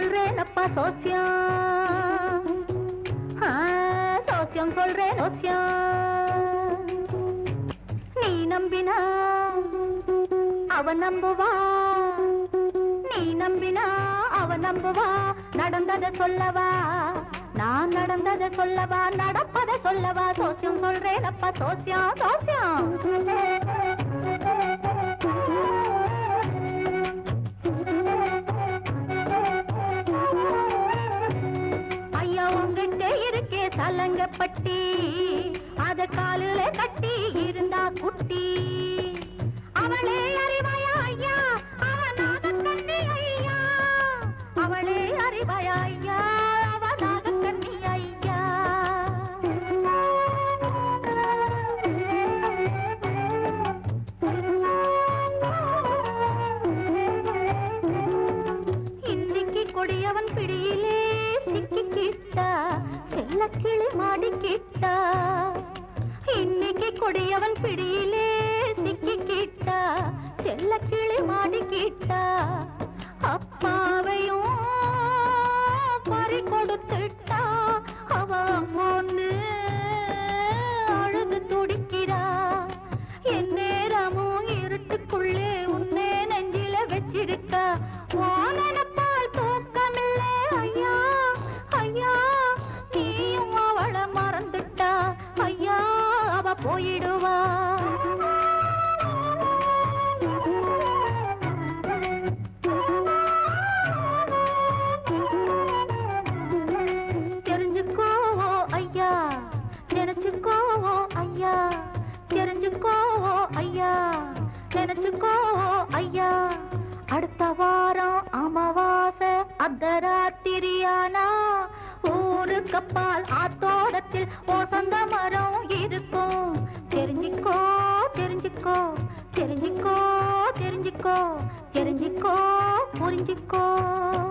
சொல்றேனப்பா சோசியம் ஆ, சோசியம் சொல்றேன் சோசியம் நீ நம்பினா அவன் நம்புவா நீ நம்பினா அவன் நம்புவா நடந்ததை சொல்லவா நான் நடந்ததை சொல்லவா நடப்பதை சொல்லவா சோசியம் சொல்றேனப்பா சோசியம் சோசியம் ஐயா உங்கிட்ட இருக்கே சலங்கப்பட்டி அத காலில கட்டி இருந்தா குட்டி அவளே அறிவாயா ஐயா அவனாக கண்ணி ஐயா அவளே அறிவாயா ஐயா அவனாக கண்ணி ஐயா இன்னைக்கு கொடியவன் பிடியிலே சிக்கிக்கிட்டா செல்ல கிளி மாடிக்கிட்டா இன்னைக்கு கொடியவன் பிடியிலே சிக்கிக்கிட்டா செல்ல கிளி மாடிக்கிட்டா அப்பாவையும் பறி கொடுத்துட்டா அவ பொண்ணு அழுது துடிக்கிறா என் நேரமும் இருட்டுக்குள்ளே உன்னே நெஞ்சில வச்சிருக்கா வானப்பால் தூக்கமில்லை ஐயா ஐயா நீயும் அவளை மறந்துட்டா ஐயா அவ போயிடுவா தெரிஞ்சுக்கோவோ ஐயா நினைச்சுக்கோவோ ஐயா தெரிஞ்சுக்கோவோ ஐயா நினைச்சுக்கோவோ ஐயா அடுத்த வாரம் அமாவாசை அர்த்தராத்திரியானா ஊருக்கு பால் ஆத்தோரத்தில் ஓசந்த மரம் இருக்கும் தெரிஞ்சுக்கோ தெரிஞ்சுக்கோ தெரிஞ்சுக்கோ தெரிஞ்சுக்கோ தெரிஞ்சுக்கோ புரிஞ்சுக்கோ